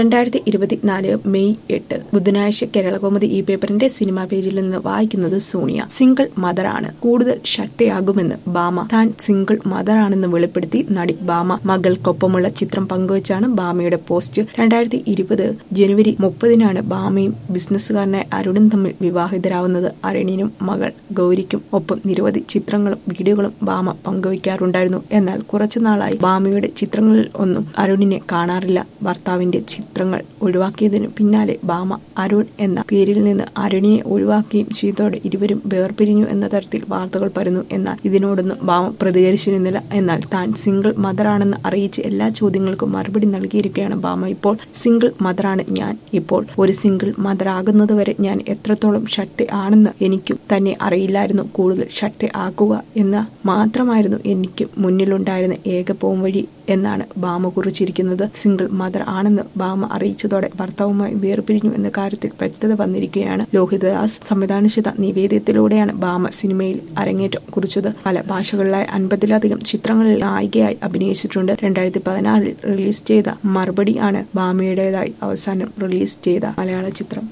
രണ്ടായിരത്തി ഇരുപത്തിനാല് മെയ് എട്ട് ബുധനാഴ്ച കേരളകൗമുദി ഈ പേപ്പറിന്റെ സിനിമാ പേജിൽ നിന്ന് വായിക്കുന്നത് സോണിയ സിംഗിൾ മദറാണ് കൂടുതൽ ശക്തിയാകുമെന്ന് ബാമ താൻ സിംഗിൾ മദറാണെന്ന് വെളിപ്പെടുത്തി നടി ബാമ മകൾക്കൊപ്പമുള്ള ചിത്രം പങ്കുവച്ചാണ് ബാമയുടെ പോസ്റ്റ് രണ്ടായിരത്തി ഇരുപത് ജനുവരി മുപ്പതിനാണ് ബാമയും ബിസിനസ്സുകാരനായ അരുണും തമ്മിൽ വിവാഹിതരാവുന്നത് അരുണിനും മകൾ ഗൗരിക്കും ഒപ്പം നിരവധി ചിത്രങ്ങളും വീഡിയോകളും ബാമ പങ്കുവയ്ക്കാറുണ്ടായിരുന്നു എന്നാൽ കുറച്ചുനാളായി ബാമയുടെ ചിത്രങ്ങളിൽ ഒന്നും അരുണിനെ കാണാറില്ല ഭർത്താവിന്റെ ചിത്രങ്ങൾ ഒഴിവാക്കിയതിനു പിന്നാലെ ബാമ അരുൺ എന്ന പേരിൽ നിന്ന് അരുണിനെ ഒഴിവാക്കുകയും ചെയ്തതോടെ ഇരുവരും വേർപിരിഞ്ഞു എന്ന തരത്തിൽ വാർത്തകൾ പരന്നു എന്നാൽ ഇതിനോടൊന്നും ബാമ പ്രതികരിച്ചിരുന്നില്ല എന്നാൽ താൻ സിംഗിൾ മദറാണെന്ന് അറിയിച്ച് എല്ലാ ചോദ്യങ്ങൾക്കും മറുപടി നൽകിയിരിക്കുകയാണ് ബാമ ഇപ്പോൾ സിംഗിൾ മദറാണ് ഞാൻ ഇപ്പോൾ ഒരു സിംഗിൾ മദറാകുന്നതുവരെ ഞാൻ എത്രത്തോളം ശക്തി ആണെന്ന് എനിക്കും തന്നെ അറിയില്ലായിരുന്നു കൂടുതൽ ശക്തി ആക്കുക എന്ന് മാത്രമായിരുന്നു എനിക്ക് മുന്നിലുണ്ടായിരുന്ന ഏക പോംവഴി എന്നാണ് ബാമ കുറിച്ചിരിക്കുന്നത് സിംഗിൾ മദർ ആണെന്ന് ബാമ അറിയിച്ചതോടെ ഭർത്താവുമായി വേർപിരിഞ്ഞു എന്ന കാര്യത്തിൽ വ്യക്തത വന്നിരിക്കുകയാണ് ലോഹിതദാസ് സംവിധാനം ചെയ്ത നിവേദ്യത്തിലൂടെയാണ് ബാമ സിനിമയിൽ അരങ്ങേറ്റം കുറിച്ചത് പല ഭാഷകളിലായി അൻപതിലധികം ചിത്രങ്ങളിൽ നായികയായി അഭിനയിച്ചിട്ടുണ്ട് രണ്ടായിരത്തി പതിനാറിൽ റിലീസ് ചെയ്ത മറുപടി ആണ് ബാമയുടേതായി അവസാനം റിലീസ് ചെയ്ത മലയാള ചിത്രം